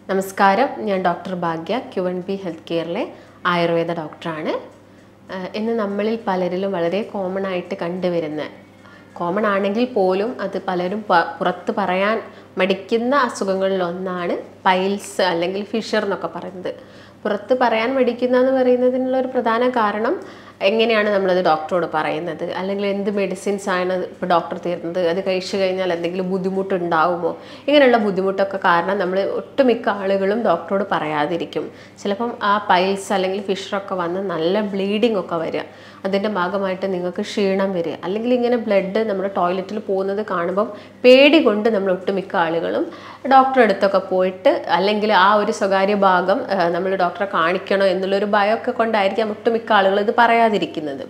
നമസ്കാരം ഞാൻ doctor Bhagya Q N B health കെയറിലെ ആയുർവേദ ഡോക്ടറാണ് ആഹ് ഇന്ന് നമ്മളിൽ പലരിലും വളരെ കോമൺ ആയിട്ട് കണ്ടുവരുന്ന കോമൺ ആണെങ്കിൽ പോലും അത് പലരും പ- പുറത്ത് പറയാൻ മടിക്കുന്ന അസുഖങ്ങളിൽ ഒന്നാണ് പൈൽസ് അല്ലെങ്കിൽ ഫിഷർ എന്നൊക്കെ പറയുന്നത് പുറത്ത് പറയാൻ മടിക്കുന്ന എന്ന് പറയുന്നതിനുള്ള ഒരു പ്രധാന കാരണം എങ്ങനെയാണ് നമ്മളത് ഡോക്ടറോട് പറയുന്നത് അല്ലെങ്കിൽ എന്ത് മെഡിസിൻസ് ആണ് ഇപ്പോൾ ഡോക്ടർ തരുന്നത് അത് കഴിച്ചു കഴിഞ്ഞാൽ എന്തെങ്കിലും ബുദ്ധിമുട്ടുണ്ടാവുമോ ഇങ്ങനെയുള്ള ബുദ്ധിമുട്ടൊക്കെ കാരണം നമ്മൾ ഒട്ടുമിക്ക ആളുകളും ഡോക്ടറോട് പറയാതിരിക്കും ചിലപ്പം ആ പൈൽസ് അല്ലെങ്കിൽ ഫിഷറൊക്കെ വന്ന് നല്ല ബ്ലീഡിംഗ് ഒക്കെ വരിക അതിൻ്റെ ഭാഗമായിട്ട് നിങ്ങൾക്ക് ക്ഷീണം വരിക അല്ലെങ്കിൽ ഇങ്ങനെ ബ്ലഡ് നമ്മുടെ ടോയ്ലറ്റിൽ പോകുന്നത് കാണുമ്പം പേടി കൊണ്ട് നമ്മൾ ഒട്ടുമിക്ക ആളുകളും ഡോക്ടറെ അടുത്തൊക്കെ പോയിട്ട് അല്ലെങ്കിൽ ആ ഒരു സ്വകാര്യ ഭാഗം നമ്മൾ ഡോക്ടറെ കാണിക്കണോ എന്നുള്ളൊരു ഭയമൊക്കെ കൊണ്ടായിരിക്കാം ഒട്ടുമിക്ക ആളുകൾ ഇത് പറയാതിരിക്കുന്നത്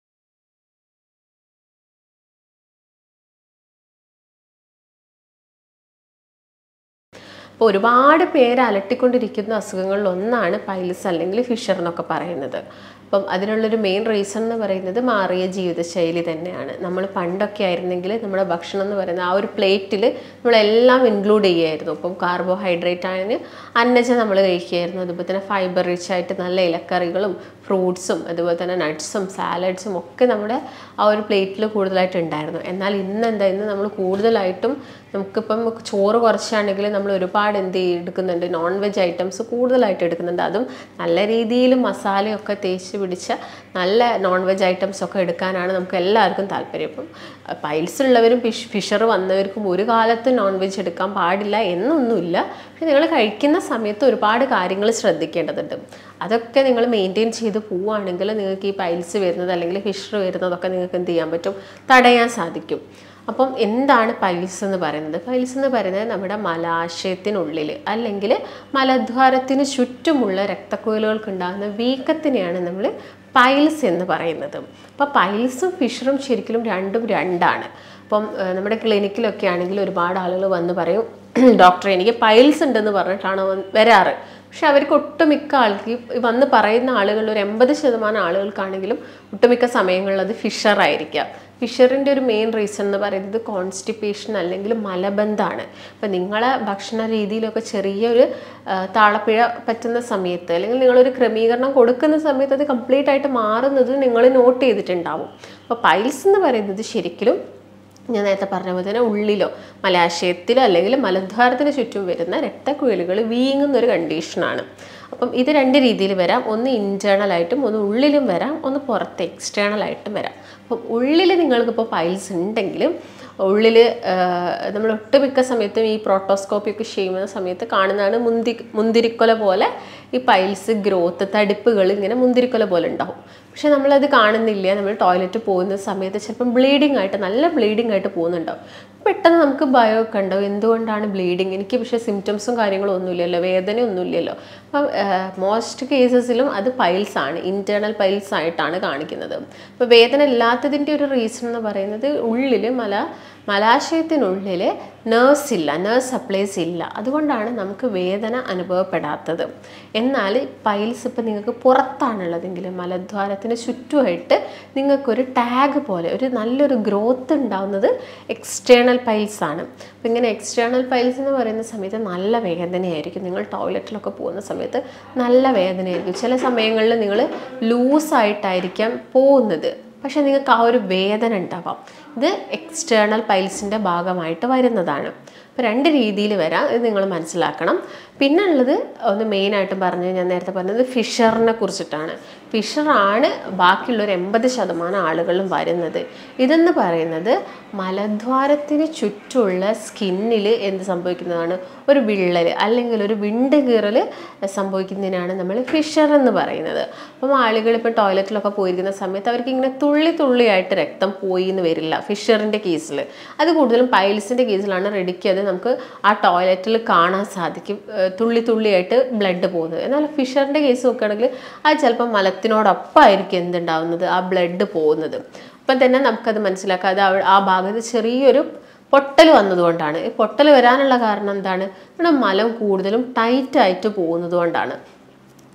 അപ്പോൾ ഒരുപാട് പേര് അലട്ടിക്കൊണ്ടിരിക്കുന്ന അസുഖങ്ങളിൽ ഒന്നാണ് പൈൽസ് അല്ലെങ്കിൽ ഫിഷർ എന്നൊക്കെ പറയുന്നത് അപ്പം അതിനുള്ളൊരു മെയിൻ റീസൺ എന്ന് പറയുന്നത് മാറിയ ജീവിതശൈലി തന്നെയാണ് നമ്മൾ പണ്ടൊക്കെ ആയിരുന്നെങ്കിൽ നമ്മുടെ ഭക്ഷണം എന്ന് പറയുന്നത് ആ ഒരു പ്ലേറ്റിൽ നമ്മളെല്ലാം ഇൻക്ലൂഡ് ചെയ്യുമായിരുന്നു അപ്പം കാർബോഹൈഡ്രേറ്റ് ആണ് അന്നജം നമ്മൾ കഴിക്കുമായിരുന്നു അതുപോലെ തന്നെ ഫൈബർ റിച്ച് ആയിട്ട് നല്ല ഇലക്കറികളും ഫ്രൂട്ട്സും അതുപോലെ തന്നെ നട്ട്സും സാലഡ്സും ഒക്കെ നമ്മുടെ ആ ഒരു പ്ലേറ്റിൽ കൂടുതലായിട്ട് ഉണ്ടായിരുന്നു എന്നാൽ ഇന്ന് എന്താ ഇന്ന് നമ്മൾ കൂടുതലായിട്ടും നമുക്കിപ്പം ചോറ് കുറച്ചാണെങ്കിൽ നമ്മൾ ഒരുപാട് എന്ത് ചെയ്യും എടുക്കുന്നുണ്ട് നോൺ വെജ് ഐറ്റംസ് കൂടുതലായിട്ട് എടുക്കുന്നുണ്ട് അതും നല്ല രീതിയിൽ മസാലയൊക്കെ തേച്ച് പിടിച്ച നല്ല നോൺ വെജ് ഐറ്റംസ് ഒക്കെ എടുക്കാനാണ് നമുക്ക് എല്ലാവർക്കും താല്പര്യം ഇപ്പം പൈൽസ് ഉള്ളവരും ഫിഷ് ഫിഷർ വന്നവർക്കും ഒരു കാലത്ത് നോൺ വെജ് എടുക്കാൻ പാടില്ല എന്നൊന്നുമില്ല പക്ഷെ നിങ്ങൾ കഴിക്കുന്ന സമയത്ത് ഒരുപാട് കാര്യങ്ങൾ ശ്രദ്ധിക്കേണ്ടതുണ്ട് അതൊക്കെ നിങ്ങൾ മെയിൻറ്റെയിൻ ചെയ്ത് പോവുകയാണെങ്കിൽ നിങ്ങൾക്ക് ഈ പൈൽസ് വരുന്നത് അല്ലെങ്കിൽ ഫിഷർ വരുന്നതൊക്കെ നിങ്ങൾക്ക് എന്ത് ചെയ്യാൻ പറ്റും തടയാൻ സാധിക്കും അപ്പം എന്താണ് പൈൽസ് എന്ന് പറയുന്നത് പൈൽസ് എന്ന് പറയുന്നത് നമ്മുടെ മലാശയത്തിനുള്ളിൽ അല്ലെങ്കിൽ മലദ്വാരത്തിന് ചുറ്റുമുള്ള രക്തക്കുഴലുകൾക്ക് ഉണ്ടാകുന്ന വീക്കത്തിനെയാണ് നമ്മൾ പൈൽസ് എന്ന് പറയുന്നത് അപ്പോൾ പൈൽസും ഫിഷറും ശരിക്കും രണ്ടും രണ്ടാണ് അപ്പം ഏഹ്, നമ്മുടെ ക്ലിനിക്കിലൊക്കെ ആണെങ്കിൽ ഒരുപാട് ആളുകൾ വന്ന് പറയും ഡോക്ടറെ എനിക്ക് പൈൽസ് ഉണ്ടെന്ന് പറഞ്ഞിട്ടാണ് വന്ന് വരാറ് പക്ഷെ അവർക്ക് ഒട്ടുമിക്ക ആൾക്ക് ഈ വന്ന് പറയുന്ന ആളുകളിൽ ഒരു എൺപത് ശതമാനം ആളുകൾക്കാണെങ്കിലും ഒട്ടുമിക്ക സമയങ്ങളിൽ അത് ഫിഷർ ആയിരിക്കാം ഫിഷറിൻ്റെ ഒരു മെയിൻ റീസൺ എന്ന് പറയുന്നത് കോൺസ്റ്റിപ്പേഷൻ അല്ലെങ്കിൽ മലബന്ധമാണ് അപ്പം നിങ്ങളെ ഭക്ഷണ രീതിയിലൊക്കെ ചെറിയൊരു ആ, താളപ്പിഴ പറ്റുന്ന സമയത്ത് അല്ലെങ്കിൽ നിങ്ങളൊരു ക്രമീകരണം കൊടുക്കുന്ന സമയത്ത് അത് കംപ്ലീറ്റ് ആയിട്ട് മാറുന്നത് നിങ്ങൾ നോട്ട് ചെയ്തിട്ടുണ്ടാവും അപ്പോൾ പൈൽസ് എന്ന് പറയുന്നത് ശരിക്കും ഞാൻ നേരത്തെ പറഞ്ഞ പോലെ തന്നെ ഉള്ളിലോ മലാശയത്തിലോ അല്ലെങ്കിൽ മലദ്വാരത്തിന് ചുറ്റും വരുന്ന രക്തക്കുഴലുകൾ വീങ്ങുന്ന ഒരു കണ്ടീഷനാണ് അപ്പം ഇത് രണ്ട് രീതിയിൽ വരാം ഒന്ന് ഇൻറ്റേർണൽ ആയിട്ടും ഒന്ന് ഉള്ളിലും വരാം ഒന്ന് പുറത്ത് എക്സ്റ്റേണൽ ആയിട്ടും വരാം അപ്പം ഉള്ളിൽ നിങ്ങൾക്കിപ്പോൾ പൈൽസ് ഉണ്ടെങ്കിലും ഉള്ളിൽ നമ്മൾ ഒട്ടുമിക്ക സമയത്തും ഈ പ്രോട്ടോസ്കോപ്പി ഒക്കെ ചെയ്യുന്ന സമയത്ത് കാണുന്നതാണ് മുന്തി മുന്തിരിക്കൊല പോലെ ഈ പൈൽസ് ഗ്രോത്ത് തടിപ്പുകൾ ഇങ്ങനെ മുന്തിരിക്കൊല പോലെ ഉണ്ടാവും പക്ഷെ നമ്മളത് കാണുന്നില്ല നമ്മൾ ടോയ്ലറ്റ് പോകുന്ന സമയത്ത് ചിലപ്പം ബ്ലീഡിങ് ആയിട്ട് നല്ല ബ്ലീഡിങ് ആയിട്ട് പോകുന്നുണ്ടാവും പെട്ടെന്ന് നമുക്ക് ഭയമൊക്കെ ഉണ്ടാവും എന്തുകൊണ്ടാണ് ബ്ലീഡിങ് എനിക്ക് പക്ഷേ സിംറ്റംസും കാര്യങ്ങളും ഒന്നുമില്ലല്ലോ വേദനയൊന്നുമില്ലല്ലോ അപ്പം മോസ്റ്റ് കേസസിലും അത് പൈൽസ് ആണ് ഇൻറ്റേർണൽ പൈൽസ് ആയിട്ടാണ് കാണിക്കുന്നത് അപ്പോൾ വേദന ഇല്ലാത്തതിൻ്റെ ഒരു റീസൺ എന്ന് പറയുന്നത് ഉള്ളിൽ മല മലാശയത്തിനുള്ളിൽ നേഴ്സ് ഇല്ല നേഴ്സ് സപ്ലൈസ് ഇല്ല അതുകൊണ്ടാണ് നമുക്ക് വേദന അനുഭവപ്പെടാത്തത് എന്നാൽ പൈൽസ് ഇപ്പം നിങ്ങൾക്ക് പുറത്താണുള്ളതെങ്കിൽ മലദ്വാരത്തിന് ചുറ്റുമായിട്ട് നിങ്ങൾക്കൊരു ടാഗ് പോലെ ഒരു നല്ലൊരു ഗ്രോത്ത് ഉണ്ടാവുന്നത് എക്സ്റ്റേണൽ പൈൽസ് ആണ് അപ്പം ഇങ്ങനെ എക്സ്റ്റേണൽ പൈൽസ് എന്ന് പറയുന്ന സമയത്ത് നല്ല വേദനയായിരിക്കും നിങ്ങൾ ടോയ്ലറ്റിലൊക്കെ പോകുന്ന സമയത്ത് നല്ല വേദനയായിരിക്കും ചില സമയങ്ങളിൽ നിങ്ങൾ ലൂസായിട്ടായിരിക്കാം പോകുന്നത് പക്ഷെ നിങ്ങൾക്ക് ആ ഒരു വേദന ഉണ്ടാവാം ഇത് എക്സ്റ്റേണൽ പൈൽസിൻ്റെ ഭാഗമായിട്ട് വരുന്നതാണ് അപ്പോൾ രണ്ട് രീതിയിൽ വരാം ഇത് നിങ്ങൾ മനസ്സിലാക്കണം പിന്നെ ഉള്ളത് ഒന്ന് മെയിനായിട്ട് പറഞ്ഞ് ഞാൻ നേരത്തെ പറഞ്ഞത് ഫിഷറിനെ കുറിച്ചിട്ടാണ് ഫിഷറാണ് ബാക്കിയുള്ള ഒരു എൺപത് ശതമാനം ആളുകളും വരുന്നത് ഇതെന്ന് പറയുന്നത് മലദ്വാരത്തിന് ചുറ്റുമുള്ള സ്കിന്നിൽ എന്ത് സംഭവിക്കുന്നതാണ് ഒരു വിള്ളൽ അല്ലെങ്കിൽ ഒരു വിണ്ട് കീറൽ സംഭവിക്കുന്നതിനാണ് നമ്മൾ ഫിഷർ എന്ന് പറയുന്നത് അപ്പം ആളുകൾ ഇപ്പോൾ ടോയ്ലറ്റിലൊക്കെ പോയിരിക്കുന്ന സമയത്ത് അവർക്ക് ഇങ്ങനെ തുള്ളി തുള്ളിയായിട്ട് രക്തം പോയി എന്ന് വരില്ല ഫിഷറിൻ്റെ കേസിൽ അത് കൂടുതലും പൈൽസിൻ്റെ കേസിലാണ് റെഡിക്ക് അത് നമുക്ക് ആ ടോയ്ലറ്റിൽ കാണാൻ സാധിക്കും ഏഹ് തുള്ളി തുള്ളിയായിട്ട് ബ്ലഡ് പോകുന്നത് എന്നാൽ ഫിഷറിൻ്റെ കേസ് നോക്കുകയാണെങ്കിൽ അത് ചിലപ്പോൾ മലത്തിനോടൊപ്പമായിരിക്കും എന്തുണ്ടാവുന്നത് ആ ബ്ലഡ് പോകുന്നത് അപ്പം തന്നെ നമുക്കത് മനസ്സിലാക്കാം അത് അവ- ആ ഭാഗത്ത് ചെറിയൊരു പൊട്ടൽ വന്നതുകൊണ്ടാണ് ഈ പൊട്ടൽ വരാനുള്ള കാരണം എന്താണ് നമ്മുടെ മലം കൂടുതലും ടൈറ്റായിട്ട് പോകുന്നത് കൊണ്ടാണ്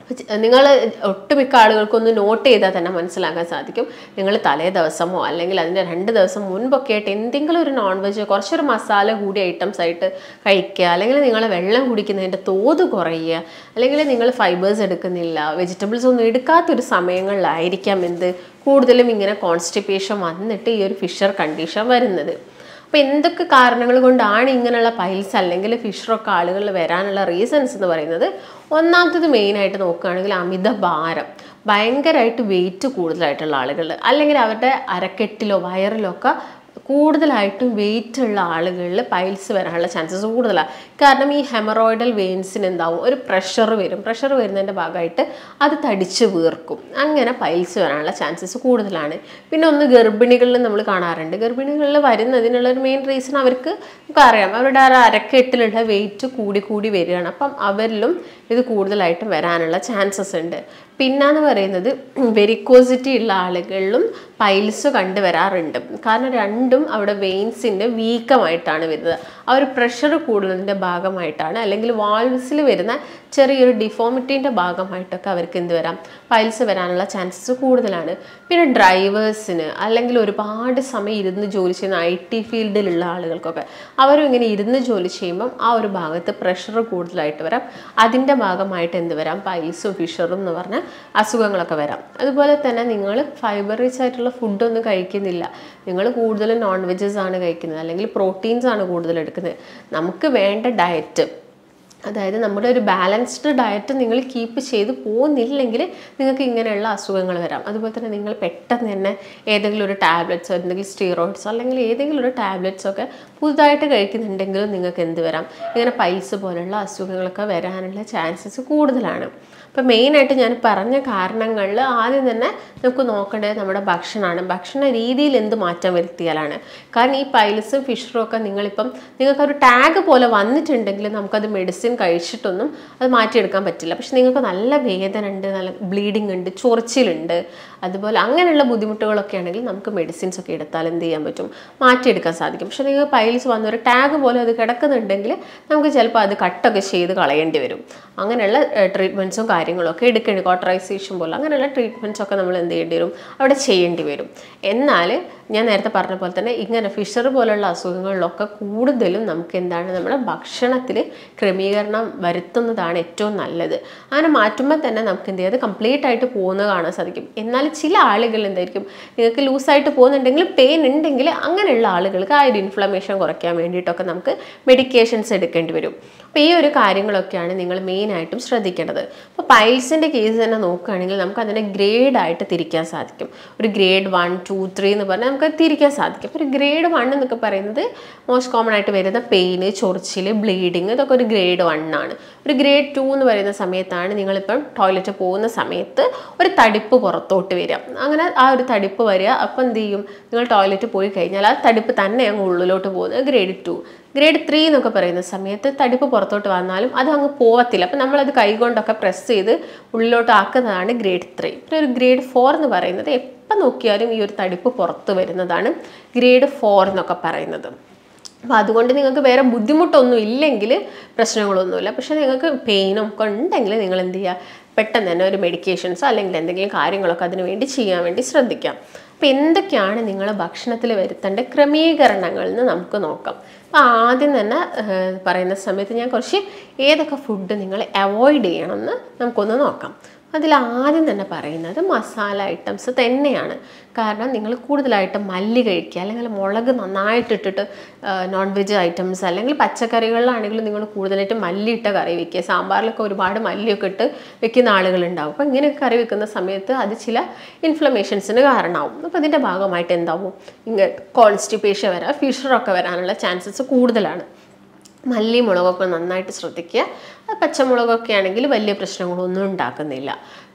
നിങ്ങൾ ഒട്ടുമിക്ക ആളുകൾക്കൊന്ന് നോട്ട് ചെയ്താൽ തന്നെ മനസ്സിലാക്കാൻ സാധിക്കും നിങ്ങൾ തലേ ദിവസമോ അല്ലെങ്കിൽ അതിൻ്റെ രണ്ട് ദിവസം മുൻപൊക്കെ ആയിട്ട് എന്തെങ്കിലും ഒരു നോൺ വെജ് കുറച്ചൊരു മസാല കൂടിയ ഐറ്റംസ് ആയിട്ട് കഴിക്കുക അല്ലെങ്കിൽ നിങ്ങൾ വെള്ളം കുടിക്കുന്നതിൻ്റെ തോത് കുറയുക അല്ലെങ്കിൽ നിങ്ങൾ ഫൈബേഴ്സ് എടുക്കുന്നില്ല വെജിറ്റബിൾസ് ഒന്നും എടുക്കാത്തൊരു സമയങ്ങളിലായിരിക്കാം എന്ത് കൂടുതലും ഇങ്ങനെ കോൺസ്റ്റിപ്പേഷൻ വന്നിട്ട് ഈ ഒരു ഫിഷർ കണ്ടീഷൻ വരുന്നത് അപ്പോൾ എന്തൊക്കെ കാരണങ്ങൾ കൊണ്ടാണ് ഇങ്ങനെയുള്ള പൈൽസ് അല്ലെങ്കിൽ ഫിഷറൊക്കെ ആളുകളിൽ വരാനുള്ള റീസൺസ് എന്ന് പറയുന്നത് ഒന്നാമത്തത് മെയിനായിട്ട് നോക്കുകയാണെങ്കിൽ അമിത ഭാരം ഭയങ്കരമായിട്ട് വെയിറ്റ് കൂടുതലായിട്ടുള്ള ആളുകൾ അല്ലെങ്കിൽ അവരുടെ അരക്കെട്ടിലോ വയറിലോ ഒക്കെ കൂടുതലായിട്ടും വെയിറ്റ് ഉള്ള ആളുകളിൽ പൈൽസ് വരാനുള്ള ചാൻസസ് കൂടുതലാണ് കാരണം ഈ ഹെമറോയിഡൽ വെയിൻസിന് എന്താവും ഒരു പ്രഷർ വരും പ്രഷർ വരുന്നതിൻ്റെ ഭാഗമായിട്ട് അത് തടിച്ച് വീർക്കും അങ്ങനെ പൈൽസ് വരാനുള്ള ചാൻസസ് കൂടുതലാണ് പിന്നെ ഒന്ന് ഗർഭിണികളിൽ നമ്മൾ കാണാറുണ്ട് ഗർഭിണികളിൽ വരുന്നതിനുള്ള ഒരു മെയിൻ റീസൺ അവർക്ക് നമുക്ക് അറിയാം അവരുടെ ആ അരക്കെട്ടിലുള്ള വെയിറ്റ് കൂടി കൂടി വരികയാണ് അപ്പം അവരിലും ഇത് കൂടുതലായിട്ടും വരാനുള്ള ചാൻസസ് ഉണ്ട് പിന്നെന്ന് പറയുന്നത് വെരിക്കോസിറ്റി ഉള്ള ആളുകളിലും പൈൽസ് കണ്ടുവരാറുണ്ട് കാരണം രണ്ടും അവിടെ വെയിൻസിൻ്റെ വീക്കമായിട്ടാണ് വരുന്നത് ആ ഒരു പ്രഷർ കൂടുന്നതിൻ്റെ ഭാഗമായിട്ടാണ് അല്ലെങ്കിൽ വാൾവ്സിൽ വരുന്ന ചെറിയൊരു ഡിഫോമിറ്റീൻ്റെ ഭാഗമായിട്ടൊക്കെ അവർക്ക് എന്ത് വരാം പൈൽസ് വരാനുള്ള ചാൻസസ് കൂടുതലാണ് പിന്നെ ഡ്രൈവേഴ്സിന് അല്ലെങ്കിൽ ഒരുപാട് സമയം ഇരുന്ന് ജോലി ചെയ്യുന്ന ഐ ടി ഫീൽഡിലുള്ള ആളുകൾക്കൊക്കെ അവരും ഇങ്ങനെ ഇരുന്ന് ജോലി ചെയ്യുമ്പം ആ ഒരു ഭാഗത്ത് പ്രഷർ കൂടുതലായിട്ട് വരാം അതിൻ്റെ ഭാഗമായിട്ട് എന്ത് വരാം പൈൽസും ഫിഷറും എന്ന് പറഞ്ഞ അസുഖങ്ങളൊക്കെ വരാം അതുപോലെ തന്നെ നിങ്ങൾ ഫൈബർ റിച്ച് ആയിട്ടുള്ള ഫുഡൊന്നും കഴിക്കുന്നില്ല നിങ്ങൾ കൂടുതലും നോൺ വെജസ് ആണ് കഴിക്കുന്നത് അല്ലെങ്കിൽ പ്രോട്ടീൻസ് ആണ് കൂടുതൽ എടുക്കുന്നത് നമുക്ക് വേണ്ട ഡയറ്റ് അതായത് നമ്മുടെ ഒരു ബാലൻസ്ഡ് ഡയറ്റ് നിങ്ങൾ കീപ്പ് ചെയ്ത് പോകുന്നില്ലെങ്കിൽ നിങ്ങൾക്ക് ഇങ്ങനെയുള്ള അസുഖങ്ങൾ വരാം അതുപോലെ തന്നെ നിങ്ങൾ പെട്ടെന്ന് തന്നെ ഏതെങ്കിലും ഒരു ടാബ്ലറ്റ്സോ എന്തെങ്കിലും സ്റ്റീറോയിഡ്സോ അല്ലെങ്കിൽ ഏതെങ്കിലും ഒരു ടാബ്ലറ്റ്സോ ഒക്കെ പുതുതായിട്ട് കഴിക്കുന്നുണ്ടെങ്കിലും നിങ്ങൾക്ക് എന്ത് വരാം ഇങ്ങനെ പൈസ പോലുള്ള അസുഖങ്ങളൊക്കെ വരാനുള്ള ചാൻസസ് കൂടുതലാണ് അപ്പം മെയിനായിട്ട് ഞാൻ പറഞ്ഞ കാരണങ്ങളിൽ ആദ്യം തന്നെ നമുക്ക് നോക്കേണ്ടത് നമ്മുടെ ഭക്ഷണമാണ് ഭക്ഷണ രീതിയിൽ എന്ത് മാറ്റം വരുത്തിയാലാണ് കാരണം ഈ പൈൽസും ഫിഷറും ഒക്കെ നിങ്ങളിപ്പം നിങ്ങൾക്കൊരു ടാഗ് പോലെ വന്നിട്ടുണ്ടെങ്കിൽ നമുക്കത് മെഡിസിൻ കഴിച്ചിട്ടൊന്നും അത് മാറ്റിയെടുക്കാൻ പറ്റില്ല പക്ഷെ നിങ്ങൾക്ക് നല്ല വേദന ഉണ്ട് നല്ല ബ്ലീഡിങ് ഉണ്ട് ചൊറിച്ചിലുണ്ട് അതുപോലെ അങ്ങനെയുള്ള ബുദ്ധിമുട്ടുകളൊക്കെ ആണെങ്കിൽ നമുക്ക് മെഡിസിൻസ് ഒക്കെ എടുത്താൽ എന്ത് ചെയ്യാൻ പറ്റും മാറ്റിയെടുക്കാൻ സാധിക്കും പക്ഷെ നിങ്ങൾക്ക് പൈൽസ് വന്ന ഒരു ടാഗ് പോലെ അത് കിടക്കുന്നുണ്ടെങ്കിൽ നമുക്ക് ചിലപ്പോൾ അത് കട്ടൊക്കെ ചെയ്ത് കളയേണ്ടി വരും അങ്ങനെയുള്ള ട്രീറ്റ്മെൻറ്റ്സും കാര്യങ്ങളും ഒക്കെ എടുക്കേണ്ടി കോട്ടറൈസേഷൻ പോലെ അങ്ങനെയുള്ള ട്രീറ്റ്മെൻറ്റ്സ് ഒക്കെ നമ്മൾ എന്ത് ചെയ്യേണ്ടി വരും അവിടെ ചെയ്യേണ്ടി വരും എന്നാൽ ഞാൻ നേരത്തെ പറഞ്ഞ പോലെ തന്നെ ഇങ്ങനെ ഫിഷർ പോലുള്ള അസുഖങ്ങളിലൊക്കെ കൂടുതലും നമുക്ക് എന്താണ് നമ്മുടെ ഭക്ഷണത്തിൽ ക്രമീകരണം വരുത്തുന്നതാണ് ഏറ്റവും നല്ലത് അങ്ങനെ മാറ്റുമ്പോൾ തന്നെ നമുക്ക് എന്ത് ചെയ്യാം കംപ്ലീറ്റ് ആയിട്ട് പോകുന്നത് കാണാൻ സാധിക്കും എന്നാൽ ചില ആളുകൾ എന്തായിരിക്കും നിങ്ങൾക്ക് ലൂസായിട്ട് പോകുന്നുണ്ടെങ്കിൽ പെയിൻ ഉണ്ടെങ്കിൽ അങ്ങനെയുള്ള ആളുകൾക്ക് ആ ഒരു ഇൻഫ്ലമേഷൻ കുറയ്ക്കാൻ വേണ്ടിയിട്ടൊക്കെ നമുക്ക് മെഡിക്കേഷൻസ് എടുക്കേണ്ടി വരും അപ്പോൾ ഈ ഒരു കാര്യങ്ങളൊക്കെയാണ് നിങ്ങൾ മെയിനായിട്ടും ശ്രദ്ധിക്കേണ്ടത് അപ്പോൾ പൈൽസിൻ്റെ കേസ് തന്നെ നോക്കുകയാണെങ്കിൽ നമുക്ക് അതിനെ ഗ്രേഡ് ആയിട്ട് തിരിക്കാൻ സാധിക്കും ഒരു ഗ്രേഡ് വൺ ടു ത്രീ എന്ന് പറഞ്ഞാൽ നമുക്ക് തിരിക്കാൻ സാധിക്കും ഒരു ഗ്രേഡ് വൺ എന്നൊക്കെ പറയുന്നത് മോസ്റ്റ് കോമൺ ആയിട്ട് വരുന്ന പെയിന് ചൊറിച്ചിൽ ബ്ലീഡിങ് ഇതൊക്കെ ഒരു ഗ്രേഡ് വൺ ആണ് ഒരു ഗ്രേഡ് ടു എന്ന് പറയുന്ന സമയത്താണ് നിങ്ങളിപ്പം ടോയ്ലറ്റ് പോകുന്ന സമയത്ത് ഒരു തടിപ്പ് പുറത്തോട്ട് വരിക അങ്ങനെ ആ ഒരു തടിപ്പ് വരിക അപ്പം എന്ത് ചെയ്യും നിങ്ങൾ ടോയ്ലറ്റ് പോയി കഴിഞ്ഞാൽ ആ തടിപ്പ് തന്നെ അങ്ങ് ഉള്ളിലോട്ട് പോകുന്നത് ഗ്രേഡ് ടു ഗ്രേഡ് ത്രീ എന്നൊക്കെ പറയുന്ന സമയത്ത് തടിപ്പ് പുറത്തോട്ട് വന്നാലും അത് അങ്ങ് പോവത്തില്ല അപ്പം നമ്മളത് കൈകൊണ്ടൊക്കെ പ്രസ് ചെയ്ത് ഉള്ളിലോട്ട് ആക്കുന്നതാണ് ഗ്രേഡ് ത്രീ പിന്നെ ഒരു ഗ്രേഡ് ഫോർ എന്ന് പറയുന്നത് എപ്പം നോക്കിയാലും ഈ ഒരു തടിപ്പ് പുറത്ത് വരുന്നതാണ് ഗ്രേഡ് ഫോർ എന്നൊക്കെ പറയുന്നത് അപ്പോൾ അതുകൊണ്ട് നിങ്ങൾക്ക് വേറെ ബുദ്ധിമുട്ടൊന്നും ഇല്ലെങ്കിൽ പ്രശ്നങ്ങളൊന്നുമില്ല പക്ഷേ നിങ്ങൾക്ക് പെയിനും ഒക്കെ ഉണ്ടെങ്കിൽ നിങ്ങൾ എന്ത് ചെയ്യുക പെട്ടെന്ന് തന്നെ ഒരു മെഡിക്കേഷൻസോ അല്ലെങ്കിൽ എന്തെങ്കിലും കാര്യങ്ങളൊക്കെ അതിന് വേണ്ടി ചെയ്യാൻ വേണ്ടി ശ്രദ്ധിക്കാം അപ്പോൾ എന്തൊക്കെയാണ് നിങ്ങൾ ഭക്ഷണത്തിൽ വരുത്തേണ്ട ക്രമീകരണങ്ങൾ എന്ന് നമുക്ക് നോക്കാം അപ്പോൾ ആദ്യം തന്നെ ഏഹ്, പറയുന്ന സമയത്ത് ഞാൻ കുറച്ച് ഏതൊക്കെ ഫുഡ് നിങ്ങൾ അവോയ്ഡ് ചെയ്യണമെന്ന് നമുക്കൊന്ന് നോക്കാം അതിൽ ആദ്യം തന്നെ പറയുന്നത് മസാല ഐറ്റംസ് തന്നെയാണ് കാരണം നിങ്ങൾ കൂടുതലായിട്ട് മല്ലി കഴിക്കുക അല്ലെങ്കിൽ മുളക് നന്നായിട്ട് ഇട്ടിട്ട് നോൺ വെജ് ഐറ്റംസ് അല്ലെങ്കിൽ പച്ചക്കറികളിലാണെങ്കിലും നിങ്ങൾ കൂടുതലായിട്ട് മല്ലി ഇട്ട കറി വെക്കുക സാമ്പാറിലൊക്കെ ഒരുപാട് മല്ലിയൊക്കെ ഇട്ട് വെക്കുന്ന ആളുകളുണ്ടാവും അപ്പോൾ ഇങ്ങനെയൊക്കെ കറി വെക്കുന്ന സമയത്ത് അത് ചില ഇൻഫ്ലമേഷൻസിന് കാരണമാവും അപ്പോൾ അതിൻ്റെ ഭാഗമായിട്ട് എന്താവും ഇങ്ങനെ കോൺസ്റ്റിപ്പേഷൻ വരാം ഫിഷറൊക്കെ വരാനുള്ള ചാൻസസ് കൂടുതലാണ് മല്ലി മുളകൊക്കെ നന്നായിട്ട് ശ്രദ്ധിക്കുക അത് പച്ചമുളകൊക്കെ ആണെങ്കിൽ വലിയ പ്രശ്നങ്ങളൊന്നും ഉണ്ടാക്കുന്നില്ല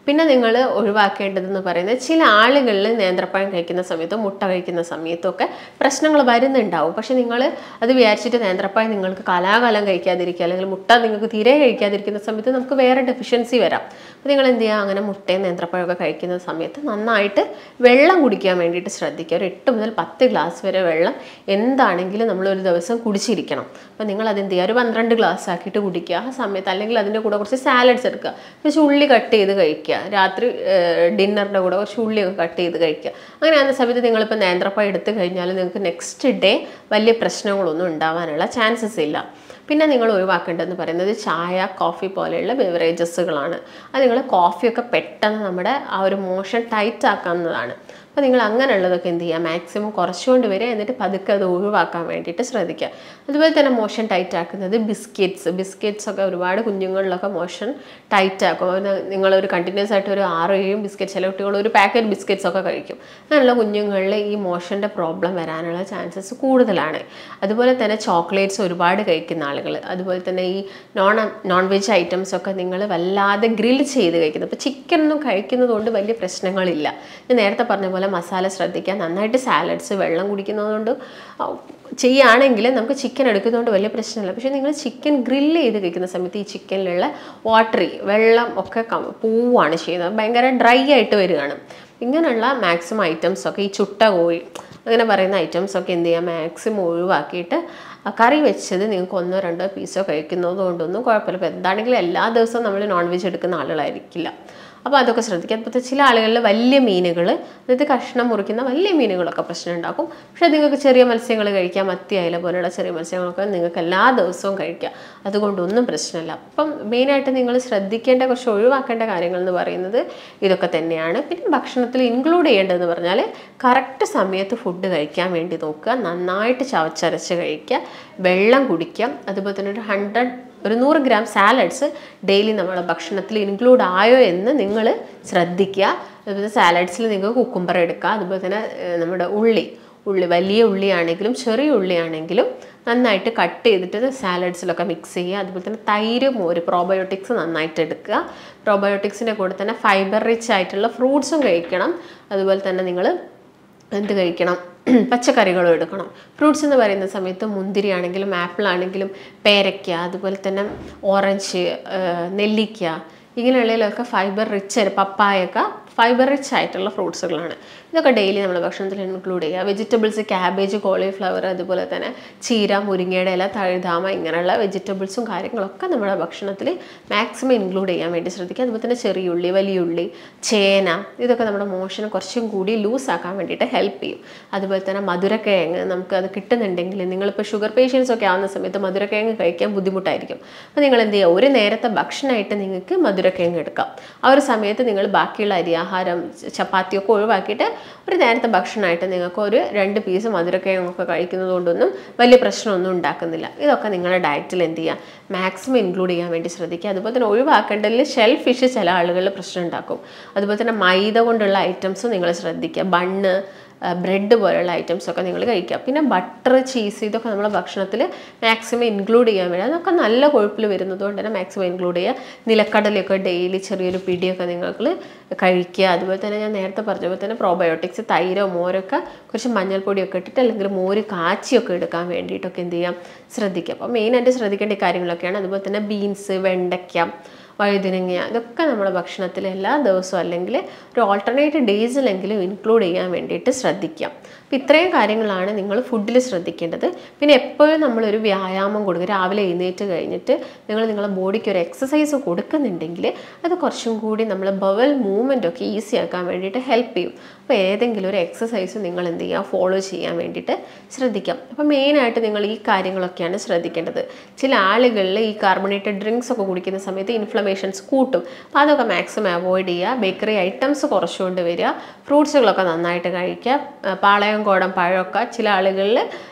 പിന്നെ നിങ്ങൾ ഒഴിവാക്കേണ്ടതെന്ന് പറയുന്നത് ചില ആളുകളിൽ നേന്ത്രപ്പഴം കഴിക്കുന്ന സമയത്തും മുട്ട കഴിക്കുന്ന സമയത്തും ഒക്കെ പ്രശ്നങ്ങൾ വരുന്നുണ്ടാവും പക്ഷെ നിങ്ങൾ അത് വിചാരിച്ചിട്ട് നേന്ത്രപ്പഴം നിങ്ങൾക്ക് കാലാകാലം കഴിക്കാതിരിക്കുക അല്ലെങ്കിൽ മുട്ട നിങ്ങൾക്ക് തീരെ കഴിക്കാതിരിക്കുന്ന സമയത്ത് നമുക്ക് വേറെ ഡെഫിഷ്യൻസി വരാം അപ്പോൾ നിങ്ങൾ എന്ത് ചെയ്യുക അങ്ങനെ മുട്ടയും നേന്ത്രപ്പഴമൊക്കെ കഴിക്കുന്ന സമയത്ത് നന്നായിട്ട് വെള്ളം കുടിക്കാൻ വേണ്ടിയിട്ട് ശ്രദ്ധിക്കുക ഒരു എട്ട് മുതൽ പത്ത് ഗ്ലാസ് വരെ വെള്ളം എന്താണെങ്കിലും നമ്മൾ ഒരു ദിവസം കുടിച്ചിരിക്കണം അപ്പോൾ നിങ്ങൾ അത് എന്ത് ചെയ്യുക ഒരു പന്ത്രണ്ട് ഗ്ലാസ് ആക്കിയിട്ട് കുടിക്കുക ആ സമയത്ത് അല്ലെങ്കിൽ അതിൻ്റെ കൂടെ കുറച്ച് സാലഡ്സ് എടുക്കുക കുറച്ച് ഉള്ളി കട്ട് ചെയ്ത് കഴിക്കുക രാത്രി ഡിന്നറിൻ്റെ കൂടെ കുറച്ച് ഉള്ളിയൊക്കെ കട്ട് ചെയ്ത് കഴിക്കുക അങ്ങനെ ആകുന്ന സമയത്ത് നിങ്ങളിപ്പോൾ നേന്ത്രപ്പഴം എടുത്തു കഴിഞ്ഞാൽ നിങ്ങൾക്ക് നെക്സ്റ്റ് ഡേ വലിയ പ്രശ്നങ്ങളൊന്നും ഉണ്ടാവാനുള്ള ചാൻസസ് ഇല്ല പിന്നെ നിങ്ങൾ ഒഴിവാക്കേണ്ടതെന്ന് പറയുന്നത് ചായ കോഫി പോലെയുള്ള ബെവറേജസുകളാണ് അത് നിങ്ങൾ കോഫിയൊക്കെ പെട്ടെന്ന് നമ്മുടെ ആ ഒരു മോഷൻ ടൈറ്റ് ആക്കാവുന്നതാണ് അപ്പോൾ നിങ്ങൾ അങ്ങനെയുള്ളതൊക്കെ എന്ത് ചെയ്യുക മാക്സിമം കുറച്ചുകൊണ്ട് വരിക എന്നിട്ട് പതുക്കെ അത് ഒഴിവാക്കാൻ വേണ്ടിയിട്ട് ശ്രദ്ധിക്കുക അതുപോലെ തന്നെ മോഷൻ ടൈറ്റ് ആക്കുന്നത് ബിസ്ക്കറ്റ്സ് ബിസ്ക്കറ്റ്സ് ഒക്കെ ഒരുപാട് കുഞ്ഞുങ്ങളിലൊക്കെ മോഷൻ ടൈറ്റ് ആക്കും അത് നിങ്ങളൊരു കണ്ടിന്യൂസ് ആയിട്ട് ഒരു ആറ് ഏഴും ബിസ്ക്കറ്റ് ചില കുട്ടികൾ ഒരു പാക്കറ്റ് ബിസ്ക്കറ്റ്സ് ഒക്കെ കഴിക്കും അങ്ങനെയുള്ള കുഞ്ഞുങ്ങളിൽ ഈ മോഷൻ്റെ പ്രോബ്ലം വരാനുള്ള ചാൻസസ് കൂടുതലാണ് അതുപോലെ തന്നെ ചോക്ലേറ്റ്സ് ഒരുപാട് കഴിക്കുന്ന ആളുകൾ അതുപോലെ തന്നെ ഈ നോൺ നോൺ വെജ് ഐറ്റംസ് ഒക്കെ നിങ്ങൾ വല്ലാതെ ഗ്രിൽ ചെയ്ത് കഴിക്കുന്നത് ഇപ്പോൾ ചിക്കൻ ഒന്നും കഴിക്കുന്നത് കൊണ്ട് വലിയ പ്രശ്നങ്ങളില്ല ഞാൻ നേരത്തെ പറഞ്ഞ പോലെ മസാല ശ്രദ്ധിക്കുക നന്നായിട്ട് സാലഡ്സ് വെള്ളം കുടിക്കുന്നതുകൊണ്ട് ചെയ്യുകയാണെങ്കിൽ നമുക്ക് ചിക്കൻ എടുക്കുന്നതുകൊണ്ട് വലിയ പ്രശ്നമില്ല പക്ഷേ നിങ്ങൾ ചിക്കൻ ഗ്രില്ല് ചെയ്ത് കഴിക്കുന്ന സമയത്ത് ഈ ചിക്കനിലുള്ള വാട്ടറി വെള്ളം ഒക്കെ കം- പോവുകയാണ് ചെയ്യുന്നത് ഭയങ്കര ഡ്രൈ ആയിട്ട് വരികയാണ് ഇങ്ങനെയുള്ള മാക്സിമം ഐറ്റംസ് ഒക്കെ ഈ ചുട്ട കോഴി അങ്ങനെ പറയുന്ന ഐറ്റംസ് ഒക്കെ എന്ത് ചെയ്യുക മാക്സിമം ഒഴിവാക്കിയിട്ട് ആ കറി വെച്ചത് നിങ്ങൾക്ക് ഒന്നോ രണ്ടോ പീസോ കഴിക്കുന്നത് കൊണ്ടൊന്നും കുഴപ്പമില്ല ഇപ്പോൾ എന്താണെങ്കിലും എല്ലാ ദിവസവും നമ്മൾ നോൺ വെജ് എടുക്കുന്ന ആളുകളായിരിക്കില്ല അപ്പോൾ അതൊക്കെ ശ്രദ്ധിക്കുക അതുപോലെ ചില ആളുകളിൽ വലിയ മീനുകൾ അതായത് കഷ്ണം മുറിക്കുന്ന വലിയ മീനുകളൊക്കെ പ്രശ്നം ഉണ്ടാക്കും പക്ഷേ നിങ്ങൾക്ക് ചെറിയ മത്സ്യങ്ങൾ കഴിക്കാം മത്തി അയല പോലെയുള്ള ചെറിയ മത്സ്യങ്ങളൊക്കെ നിങ്ങൾക്ക് എല്ലാ ദിവസവും കഴിക്കാം അതുകൊണ്ടൊന്നും പ്രശ്നമില്ല അപ്പം മെയിനായിട്ട് നിങ്ങൾ ശ്രദ്ധിക്കേണ്ട കുറച്ച് ഒഴിവാക്കേണ്ട കാര്യങ്ങൾ എന്ന് പറയുന്നത് ഇതൊക്കെ തന്നെയാണ് പിന്നെ ഭക്ഷണത്തിൽ ഇൻക്ലൂഡ് ചെയ്യേണ്ടതെന്ന് പറഞ്ഞാൽ കറക്റ്റ് സമയത്ത് ഫുഡ് കഴിക്കാൻ വേണ്ടി നോക്കുക നന്നായിട്ട് ചവച്ചരച്ച് കഴിക്കുക വെള്ളം കുടിക്കുക അതുപോലെ തന്നെ ഒരു ഹൺഡ്രഡ് ഒരു നൂറ് ഗ്രാം സാലഡ്സ് ഡെയിലി നമ്മുടെ ഭക്ഷണത്തിൽ ഇൻക്ലൂഡ് ആയോ എന്ന് നിങ്ങൾ ശ്രദ്ധിക്കുക അതുപോലെ സാലഡ്സിൽ നിങ്ങൾക്ക് കുക്കുംബർ എടുക്കുക അതുപോലെ തന്നെ ഏഹ്, നമ്മുടെ ഉള്ളി ഉള്ളി വലിയ ഉള്ളിയാണെങ്കിലും ചെറിയ ഉള്ളിയാണെങ്കിലും നന്നായിട്ട് കട്ട് ചെയ്തിട്ട് സാലഡ്സിലൊക്കെ മിക്സ് ചെയ്യുക അതുപോലെ തന്നെ തൈര് മോര് പ്രോബയോട്ടിക്സ് നന്നായിട്ട് എടുക്കുക പ്രോബയോട്ടിക്സിൻ്റെ കൂടെ തന്നെ ഫൈബർ റിച്ച് ആയിട്ടുള്ള ഫ്രൂട്ട്സും കഴിക്കണം അതുപോലെ തന്നെ നിങ്ങൾ എന്ത് കഴിക്കണം പച്ചക്കറികളും എടുക്കണം ഫ്രൂട്ട്സ് എന്ന് പറയുന്ന സമയത്ത് മുന്തിരി ആണെങ്കിലും ആപ്പിൾ ആണെങ്കിലും പേരയ്ക്ക അതുപോലെ തന്നെ ഓറഞ്ച് നെല്ലിക്ക ഇങ്ങനെയുള്ളതിലൊക്കെ ഫൈബർ റിച്ച് പപ്പായൊക്കെ ഫൈബർ റിച്ച് ആയിട്ടുള്ള ഫ്രൂട്ട്സുകളാണ് ഇതൊക്കെ ഡെയിലി നമ്മൾ ഭക്ഷണത്തിൽ ഇൻക്ലൂഡ് ചെയ്യുക വെജിറ്റബിൾസ് ക്യാബേജ് കോളിഫ്ലവർ അതുപോലെ തന്നെ ചീര മുരിങ്ങയുടെ ഇല തഴുതാമ ഇങ്ങനെയുള്ള വെജിറ്റബിൾസും കാര്യങ്ങളൊക്കെ നമ്മുടെ ഭക്ഷണത്തിൽ മാക്സിമം ഇൻക്ലൂഡ് ചെയ്യാൻ വേണ്ടി ശ്രദ്ധിക്കുക അതുപോലെ തന്നെ ചെറിയുള്ളി വലിയുള്ളി ചേന ഇതൊക്കെ നമ്മുടെ മോഷനെ കുറച്ചും കൂടി ലൂസ് ആക്കാൻ വേണ്ടിയിട്ട് ഹെൽപ്പ് ചെയ്യും അതുപോലെ തന്നെ മധുരക്കിഴങ്ങ് നമുക്ക് അത് കിട്ടുന്നുണ്ടെങ്കിൽ നിങ്ങളിപ്പോൾ ഷുഗർ പേഷ്യൻസ് ഒക്കെ ആവുന്ന സമയത്ത് മധുരക്കിഴങ്ങ് കഴിക്കാൻ ബുദ്ധിമുട്ടായിരിക്കും അപ്പോൾ നിങ്ങൾ എന്ത് ചെയ്യുക ഒരു നേരത്തെ ഭക്ഷണമായിട്ട് നിങ്ങൾക്ക് മധുരക്കിഴങ്ങ് എടുക്കാം ആ ഒരു സമയത്ത് നിങ്ങൾ ബാക്കിയുള്ള അരിയാഹാരം ചപ്പാത്തിയൊക്കെ ഒഴിവാക്കിയിട്ട് ഒരു നേരത്തെ ഭക്ഷണമായിട്ട് നിങ്ങൾക്ക് ഒരു രണ്ട് പീസ് മധുരക്കിഴങ്ങൊക്കെ കഴിക്കുന്നത് കൊണ്ടൊന്നും വലിയ പ്രശ്നമൊന്നും ഉണ്ടാക്കുന്നില്ല ഇതൊക്കെ നിങ്ങളുടെ ഡയറ്റിൽ എന്ത് ചെയ്യുക മാക്സിമം ഇൻക്ലൂഡ് ചെയ്യാൻ വേണ്ടി ശ്രദ്ധിക്കുക അതുപോലെ തന്നെ ഒഴിവാക്കേണ്ടതിൽ ഷെൽ ഫിഷ് ചില ആളുകളിൽ പ്രശ്നം ഉണ്ടാക്കും അതുപോലെ തന്നെ മൈദ കൊണ്ടുള്ള ഐറ്റംസും നിങ്ങൾ ശ്രദ്ധിക്കുക ബണ്ണ് ബ്രെഡ് പോലെയുള്ള ഐറ്റംസ് ഒക്കെ നിങ്ങൾ കഴിക്കുക പിന്നെ ബട്ടർ ചീസ് ഇതൊക്കെ നമ്മൾ ഭക്ഷണത്തിൽ മാക്സിമം ഇൻക്ലൂഡ് ചെയ്യാൻ വേണ്ടി അതൊക്കെ നല്ല കൊഴുപ്പിൽ വരുന്നത് കൊണ്ട് തന്നെ മാക്സിമം ഇൻക്ലൂഡ് ചെയ്യുക നിലക്കടലയൊക്കെ ഡെയിലി ചെറിയൊരു പിടിയൊക്കെ നിങ്ങൾ കഴിക്കുക അതുപോലെ തന്നെ ഞാൻ നേരത്തെ പറഞ്ഞ പോലെ തന്നെ പ്രോബയോട്ടിക്സ് തൈരോ മോരൊക്കെ കുറച്ച് മഞ്ഞൾപ്പൊടിയൊക്കെ ഇട്ടിട്ട് അല്ലെങ്കിൽ മോര് കാച്ചിയൊക്കെ എടുക്കാൻ വേണ്ടിയിട്ടൊക്കെ എന്ത് ചെയ്യാം ശ്രദ്ധിക്കുക അപ്പോൾ മെയിനായിട്ട് ശ്രദ്ധിക്കേണ്ട ഈ കാര്യങ്ങളൊക്കെയാണ് അതുപോലെ തന്നെ ബീൻസ് വെണ്ടയ്ക്ക വഴുതിനങ്ങ ഇതൊക്കെ നമ്മുടെ ഭക്ഷണത്തിൽ എല്ലാ ദിവസവും അല്ലെങ്കിൽ ഒരു ഓൾട്ടർനേറ്റ് ഡേയ്സിലെങ്കിലും ഇൻക്ലൂഡ് ചെയ്യാൻ വേണ്ടിയിട്ട് ശ്രദ്ധിക്കാം അപ്പോൾ ഇത്രയും കാര്യങ്ങളാണ് നിങ്ങൾ ഫുഡിൽ ശ്രദ്ധിക്കേണ്ടത് പിന്നെ എപ്പോഴും നമ്മളൊരു വ്യായാമം കൊടുക്കുക രാവിലെ എഴുന്നേറ്റ് കഴിഞ്ഞിട്ട് നിങ്ങൾ നിങ്ങളുടെ ബോഡിക്ക് ഒരു എക്സസൈസ് കൊടുക്കുന്നുണ്ടെങ്കിൽ അത് കുറച്ചും കൂടി നമ്മൾ ബവൽ മൂവ്മെൻ്റ് ഒക്കെ ഈസി ആക്കാൻ വേണ്ടിയിട്ട് ഹെൽപ്പ് ചെയ്യും അപ്പോൾ ഏതെങ്കിലും ഒരു എക്സസൈസ് നിങ്ങൾ എന്ത് ചെയ്യുക ഫോളോ ചെയ്യാൻ വേണ്ടിയിട്ട് ശ്രദ്ധിക്കാം അപ്പോൾ മെയിനായിട്ട് നിങ്ങൾ ഈ കാര്യങ്ങളൊക്കെയാണ് ശ്രദ്ധിക്കേണ്ടത് ചില ആളുകളിൽ ഈ കാർബണേറ്റഡ് ഡ്രിങ്ക്സ് ഒക്കെ കുടിക്കുന്ന സമയത്ത് ഇൻഫ്ലമേഷൻസ് കൂട്ടും അപ്പോൾ അതൊക്കെ മാക്സിമം അവോയ്ഡ് ചെയ്യുക ബേക്കറി ഐറ്റംസ് കുറച്ചുകൊണ്ട് വരിക ഫ്രൂട്ട്സുകളൊക്കെ നന്നായിട്ട് കഴിക്കുക ആ, പാളയം കോടം പഴമൊക്കെ ചില ആളുകളിൽ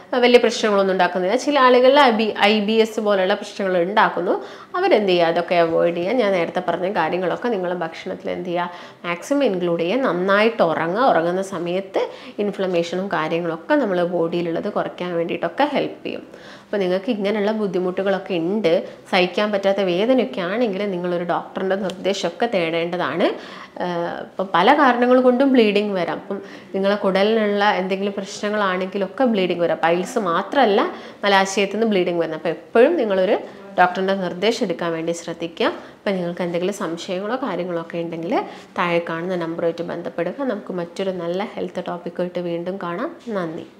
വലിയ പ്രശ്നങ്ങളൊന്നും ഉണ്ടാക്കുന്നില്ല ചില ആളുകളിൽ I B I B S പോലുള്ള പ്രശ്നങ്ങൾ ഉണ്ടാക്കുന്നു അവരെന്ത് ചെയ്യുക അതൊക്കെ അവോയ്ഡ് ചെയ്യുക ഞാൻ നേരത്തെ പറഞ്ഞ കാര്യങ്ങളൊക്കെ നിങ്ങളുടെ ഭക്ഷണത്തിൽ എന്ത് ചെയ്യുക മാക്സിമം ഇൻക്ലൂഡ് ചെയ്യുക നന്നായിട്ട് ഉറങ്ങുക ഉറങ്ങുന്ന സമയത്ത് ഇൻഫ്ലമേഷനും കാര്യങ്ങളൊക്കെ നമ്മൾ ബോഡിയിലുള്ളത് കുറയ്ക്കാൻ വേണ്ടിയിട്ടൊക്കെ ഹെൽപ്പ് ചെയ്യും അപ്പോൾ നിങ്ങൾക്ക് ഇങ്ങനെയുള്ള ബുദ്ധിമുട്ടുകളൊക്കെ ഉണ്ട് സഹിക്കാൻ പറ്റാത്ത വേദനയൊക്കെ ആണെങ്കിൽ നിങ്ങളൊരു ഡോക്ടറിൻ്റെ നിർദ്ദേശമൊക്കെ തേടേണ്ടതാണ് ഇപ്പം പല കാരണങ്ങൾ കൊണ്ടും ബ്ലീഡിങ് വരാം അപ്പം നിങ്ങളെ കുടലിനുള്ള എന്തെങ്കിലും പ്രശ്നങ്ങളാണെങ്കിലൊക്കെ ബ്ലീഡിങ് വരാം പൈൽസ് മാത്രമല്ല മലാശയത്തിൽ നിന്ന് ബ്ലീഡിങ് വരുന്നത് അപ്പോൾ എപ്പോഴും നിങ്ങളൊരു ഡോക്ടറിൻ്റെ നിർദ്ദേശം എടുക്കാൻ വേണ്ടി ശ്രദ്ധിക്കുക അപ്പം നിങ്ങൾക്ക് എന്തെങ്കിലും സംശയങ്ങളോ കാര്യങ്ങളോ ഒക്കെ ഉണ്ടെങ്കിൽ താഴെ കാണുന്ന നമ്പറുമായിട്ട് ബന്ധപ്പെടുക നമുക്ക് മറ്റൊരു നല്ല ഹെൽത്ത് ടോപ്പിക്കുമായിട്ട് വീണ്ടും കാണാം നന്ദി